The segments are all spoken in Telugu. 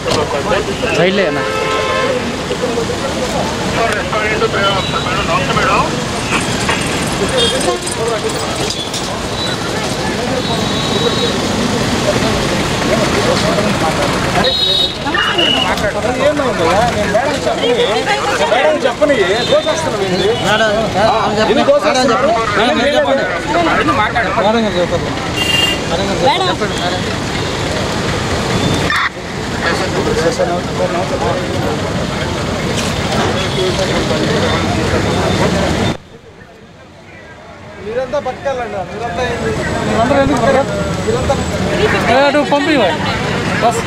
సైడ్లే అన్న మేడం చెప్పని దోసేస్తున్నావు ఏంది? ఇది దోసేస్తున్నావు? మేడం చెప్పండి. మీరంతా పట్టుకెళ్ళండి మీరంతా ఏంది? మీరందరూ ఎందుకు పట్టుకెళ్ళ- అటు పంపి బస్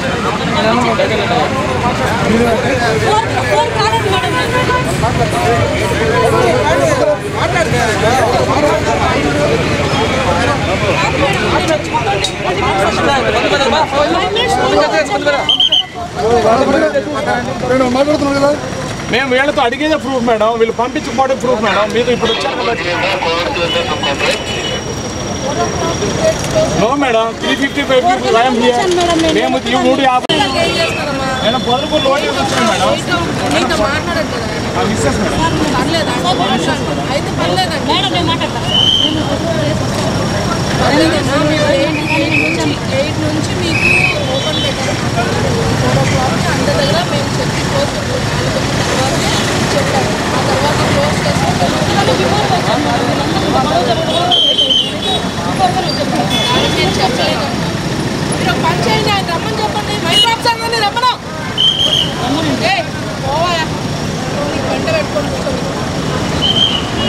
మేము వీళ్ళతో అడిగేదే ప్రూఫ్ మేడం వీళ్ళు పంపించకపోవడం ప్రూఫ్ మేడం మీరు ఇప్పుడు వచ్చారు కదా no madam three fifty five people I'm here మేము ఈ మూడు యాభై మేడం పొదలకు లోడింగ్ వచ్చాను మేడం నీతో మాట్లాడట్లేదు మా మిస్సెస్ మేడం పర్లేదా అయితే పర్లేదండి పర్లేదమ్మా మేము ఎయిట్ ఎయిట్ నుంచి ఎయిట్ నుంచి మీకు ఓపెన్ పెట్టారు ఫోర్ ఓ క్లాక్ అందరి దగ్గర మేము చెప్పి క్లోజ్ నాలుగు తర్వాతే చెప్పాము ఆ తర్వాత క్లోజ్ చేసుకుంటాము నేను చెప్పలేదమ్మా మీరు ఒక పని చేయండి ఆయన రమ్మని చెప్పండి మైక్ ఆఫీసర్ గారిని రమ్మను ఏయ్, పోవాయా నీకు వెంట పెట్టుకొని కూర్చోండి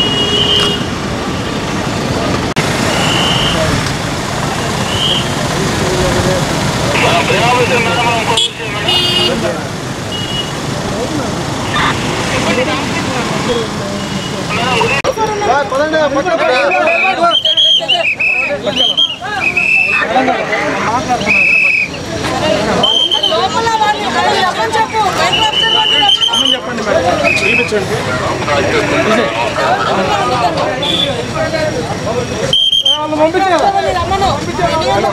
లోపల వాళ్ళు వాళ్ళు రమ్మని చెప్పు మైక్ ఆఫీసర్ గారిని రమ్మను. రమ్మని చెప్పండి మేడం చూపించండి వాళ్ళు పంపించారు వాళ్ళని రమ్మను ఎన్ని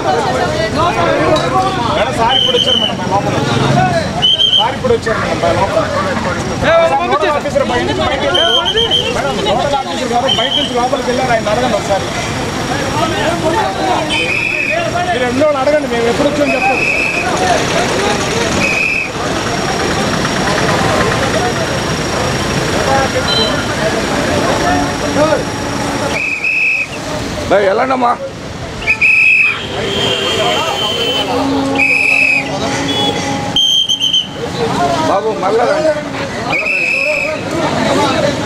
మేడం సార్ ఇప్పుడు వచ్చారు మేడం మా లోపల సార్ ఇప్పుడు వచ్చారు మేడం మా లోపల నోడల్ ఆఫీసర్ బయట నుంచి బయటకు వెళ్ళారు. మేడం నోడల్ ఆఫీసర్ గారు బయట నుంచి లోపలికి వెళ్ళారు ఆయన అడగండి ఒకసారి మీరు ఎన్నో వాళ్ళు అడగండి మేము ఎప్పుడు వచ్చామని చెప్పండి వెళ్ళండమ్మా బాబు మళ్ళా రండి.